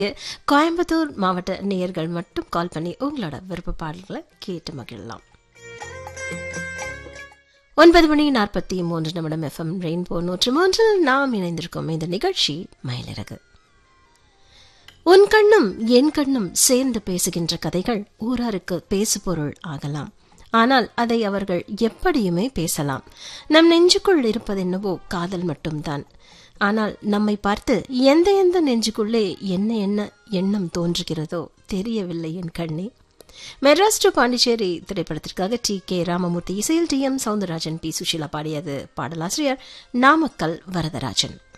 கோயம்புத்தூர் மாவட்ட நேயர்கள் மட்டும் கால் பண்ணி உங்களோட விருப்ப பாடல்களை கேட்டு மகிழலாம் ஒன்பது மணி நாற்பத்தி மூன்று நிமிடம் எஃப்எம் ரெயின்போ நூற்று மூன்றில் நாம் இணைந்திருக்கோம் இந்த நிகழ்ச்சி மயிலிறகு உன் கண்ணும் என் கண்ணும் சேர்ந்து பேசுகின்ற கதைகள் ஊராருக்கு பேசுபொருள் ஆகலாம் ஆனால் அதை அவர்கள் எப்படியுமே பேசலாம் நம் நெஞ்சுக்குள் இருப்பதென்னவோ காதல் மட்டும்தான் ஆனால் நம்மை பார்த்து எந்த எந்த நெஞ்சுக்குள்ளே என்ன என்ன எண்ணம் தோன்றுகிறதோ தெரியவில்லை என் கண்ணே மெட்ராஸ் டு பாண்டிச்சேரி திரைப்படத்திற்காக டி கே ராமமூர்த்தி இசையில் T M Soundararajan P Susheela பாடியது பாடலாசிரியர் நாமக்கல் வரதராஜன்